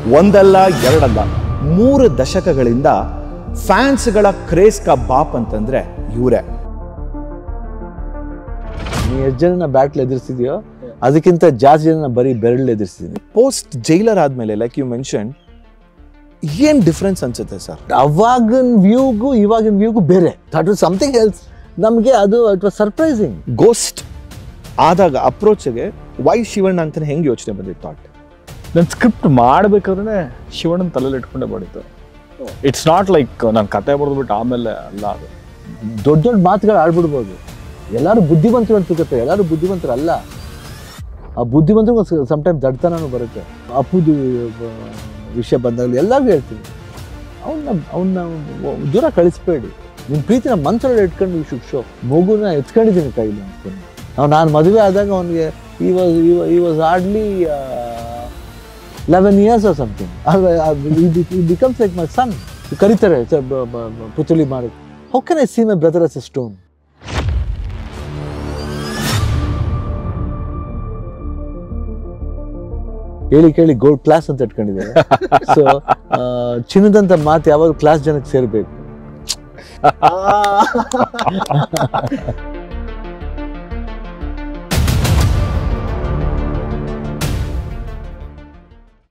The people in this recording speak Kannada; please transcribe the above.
ಒಂದಲ್ಲ ಎರಡಲ್ಲ ಮೂರು ದಶಕಗಳಿಂದ ಫ್ಯಾನ್ಸ್ಗಳ ಕ್ರೇಸ್ ಕಾ ಬಾಪ್ ಅಂತಂದ್ರೆ ಇವರೇ ನೀ ಎಷ್ಟು ಜನ ಬ್ಯಾಟ್ಲ್ ಎದುರಿಸಿದ್ಯೋ ಅದಕ್ಕಿಂತ ಜಾಸ್ತಿ ಜನ ಬರೀ ಬೆರಳು ಎದುರಿಸಿದ್ದೀನಿ ಪೋಸ್ಟ್ ಜೈಲರ್ ಆದ್ಮೇಲೆ ಲೈಕ್ ಯು ಮೆನ್ಷನ್ ಏನ್ ಡಿಫ್ರೆನ್ಸ್ ಅನ್ಸುತ್ತೆ ಸರ್ ಅವಾಗಿನ ವ್ಯೂಗೂ ಇವಾಗಿನ ವ್ಯೂಗೂ ಬೇರೆ ದಟ್ ವಾಸ್ ಸಮಥಿಂಗ್ ಎಲ್ಸ್ ನಮಗೆ ಅದು ಇಟ್ ವಾಸ್ ಸರ್ಪ್ರೈಸಿಂಗ್ ಗೋಸ್ಟ್ ಆದಾಗ ಅಪ್ರೋಚ್ಗೆ ವೈ ಶಿವಣ್ಣ ಅಂತಾನೆ ಹೆಂಗೆ ಯೋಚನೆ ಬಂದಿತ್ತು ಥಾಟ್ ನಾನು ಸ್ಕ್ರಿಪ್ಟ್ ಮಾಡ್ಬೇಕಾದ್ರೆ ಶಿವಣ್ಣನ ತಲೆಯಲ್ಲಿ ಇಟ್ಕೊಂಡೆ ಮಾಡಿದ್ದು ಇಟ್ಸ್ ನಾಟ್ ಲೈಕ್ ನಾನು ಕತೆ ಬರೆದ್ಬಿಟ್ಟು ಆಮೇಲೆ ಅಲ್ಲ ಅದು ದೊಡ್ಡ ದೊಡ್ಡ ಮಾತುಗಳು ಆಡ್ಬಿಡ್ಬೋದು ಎಲ್ಲರೂ ಬುದ್ಧಿವಂತರು ಅಂತ ತಿಳ್ಕೊತಾರೆ ಎಲ್ಲರೂ ಬುದ್ಧಿವಂತರು ಅಲ್ಲ ಆ ಬುದ್ಧಿವಂತರು ಸಮ್ಟೈಮ್ ದಡ್ತನೂ ಬರುತ್ತೆ ಅಪ್ಪುದು ಆ, ವಿಷಯ ಬಂದಾಗಲೂ ಎಲ್ಲರಿಗೂ ಹೇಳ್ತೀನಿ ಅವನ್ನ ಅವನ್ನ ದೂರ ಕಳಿಸ್ಬೇಡಿ ನಿಮ್ಮ ಪ್ರೀತಿನ ಮನ್ಸಲ್ಲಿ ಇಟ್ಕೊಂಡು ಶುಕ್ ಶೋ ಮಗುನ ಎತ್ಕೊಂಡಿದ್ದೀನಿ ಕೈಲಿ ಅನ್ಕೊಂಡು ನಾವು ನಾನು ಮದುವೆ ಆದಾಗ ಅವನಿಗೆ he was he was hardly eleven years or something becomes like my son ಕರೀತಾರೆ ಸ- ಬ- ಬ- ಬ- ಪುತ್ಳಿ ಮಾಡಿ how can I see my brother as a stone ಹೇಳಿ ಕೇಳಿ ಗೋಲ್ಡ್ ಕ್ಲಾಸ್ ಅಂತ ಇಟ್ಕೊಂಡಿದ್ದಾರೆ ಸೊ ಚಿನ್ನದಂತ ಮಾತು ಯಾವಾಗ ಕ್ಲಾಸ್ ಜನಕ್ಕೆ ಸೇರ್ಬೇಕು